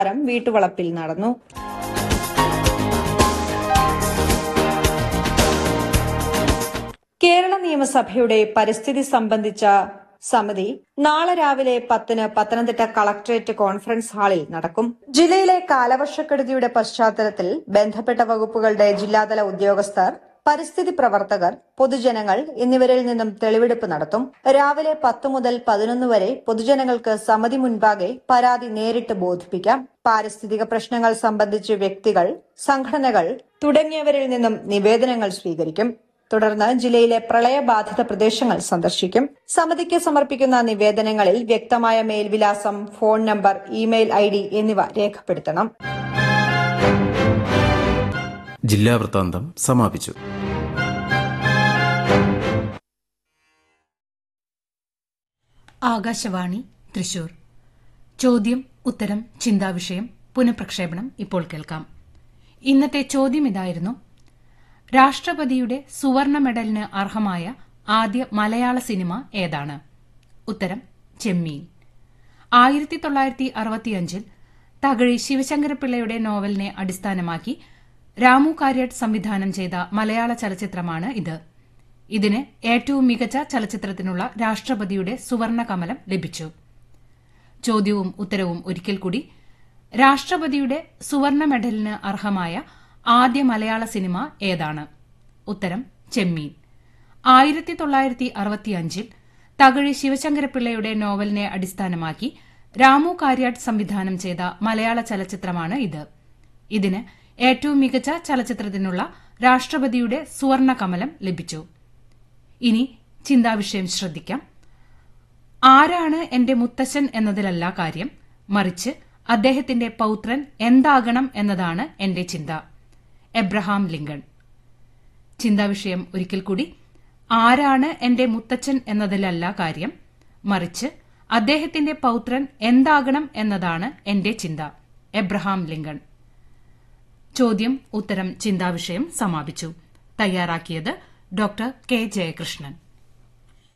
വീട്ടുവളപ്പിൽ നടന്നു കേരള നിയമസഭയുടെ പരിസ്ഥിതി സംബന്ധിച്ച സമിതി നാളെ രാവിലെ പത്തിന് പത്തനംതിട്ട കളക്ടറേറ്റ് കോൺഫറൻസ് ഹാളിൽ നടക്കും ജില്ലയിലെ കാലവർഷക്കെടുതിയുടെ പശ്ചാത്തലത്തിൽ ബന്ധപ്പെട്ട വകുപ്പുകളുടെ ജില്ലാതല ഉദ്യോഗസ്ഥർ പരിസ്ഥിതി പ്രവർത്തകർ പൊതുജനങ്ങൾ എന്നിവരിൽ നിന്നും തെളിവെടുപ്പ് നടത്തും രാവിലെ പത്ത് മുതൽ പതിനൊന്ന് വരെ പൊതുജനങ്ങൾക്ക് സമിതി മുൻപാകെ പരാതി നേരിട്ട് ബോധിപ്പിക്കാം പാരിസ്ഥിതിക പ്രശ്നങ്ങൾ സംബന്ധിച്ച് വ്യക്തികൾ സംഘടനകൾ തുടങ്ങിയവരിൽ നിന്നും നിവേദനങ്ങൾ സ്വീകരിക്കും തുടർന്ന് ജില്ലയിലെ പ്രളയബാധിത പ്രദേശങ്ങൾ സന്ദർശിക്കും സമിതിക്ക് സമർപ്പിക്കുന്ന നിവേദനങ്ങളിൽ വ്യക്തമായ മേൽവിലാസം phone number email I D എന്നിവ രേഖപ്പെടുത്തണം ജില്ലാ വൃത്താന്തം സമാപിച്ചു ആകാശവാണി തൃശൂർ ചോദ്യം ഉത്തരം ചിന്താവിഷയം പുനഃപ്രക്ഷേപണം ഇപ്പോൾ കേൾക്കാം ഇന്നത്തെ ചോദ്യം ഇതായിരുന്നു രാഷ്ട്രപതിയുടെ സുവർണ മെഡലിന് അർഹമായ ആദ്യ മലയാള സിനിമ ഏതാണ് ഉത്തരം ചെമ്മീൻ ആയിരത്തി തൊള്ളായിരത്തി അറുപത്തിയഞ്ചിൽ തകഴി ശിവശങ്കരപിള്ളയുടെ നോവലിനെ അടിസ്ഥാനമാക്കി രാമു കാര്യട്ട് സംവിധാനം ചെയ്ത മലയാള ചലച്ചിത്രമാണ് ഇത് ഇതിന് ഏറ്റവും മികച്ച ചലച്ചിത്രത്തിനുള്ള രാഷ്ട്രപതിയുടെ സുവർണ കമലം ലഭിച്ചു ചോദ്യവും ഉത്തരവും ഒരിക്കൽ കൂടി രാഷ്ട്രപതിയുടെ സുവർണ മെഡലിന് അർഹമായ ആദ്യ മലയാള സിനിമ ഏതാണ് ഉത്തരം ചെമ്മീൻ ആയിരത്തി തൊള്ളായിരത്തി അറുപത്തിയഞ്ചിൽ തകഴി ശിവശങ്കരപിള്ളയുടെ നോവലിനെ അടിസ്ഥാനമാക്കി രാമു കാര്യാട്ട് സംവിധാനം ചെയ്ത മലയാള ചലച്ചിത്രമാണ് ഇത് ഇതിന് ഏറ്റവും മികച്ച ചലച്ചിത്രത്തിനുള്ള രാഷ്ട്രപതിയുടെ സുവർണ കമലം ലഭിച്ചു ഇനി ചിന്താവിഷയം ശ്രദ്ധിക്കാം ആരാണ് എന്റെ മുത്തശ്ശൻ എന്നതിലല്ല കാര്യം മറിച്ച് അദ്ദേഹത്തിന്റെ പൌത്രൻ എന്താകണം എന്നതാണ് എന്റെ ചിന്ത എബ്രഹാം ലിങ്കൺ ചിന്താവിഷയം ഒരിക്കൽ കൂടി ആരാണ് എന്റെ മുത്തച്ഛൻ എന്നതിലല്ല കാര്യം മറിച്ച് അദ്ദേഹത്തിന്റെ പൌത്രൻ എന്താകണം എന്നതാണ് എന്റെ ചിന്ത എബ്രഹാം ലിങ്കൺ ചോദ്യം ഉത്തരം ചിന്താവിഷയം സമാപിച്ചു തയ്യാറാക്കിയത് ഡോക്ടർ കെ ജയകൃഷ്ണൻ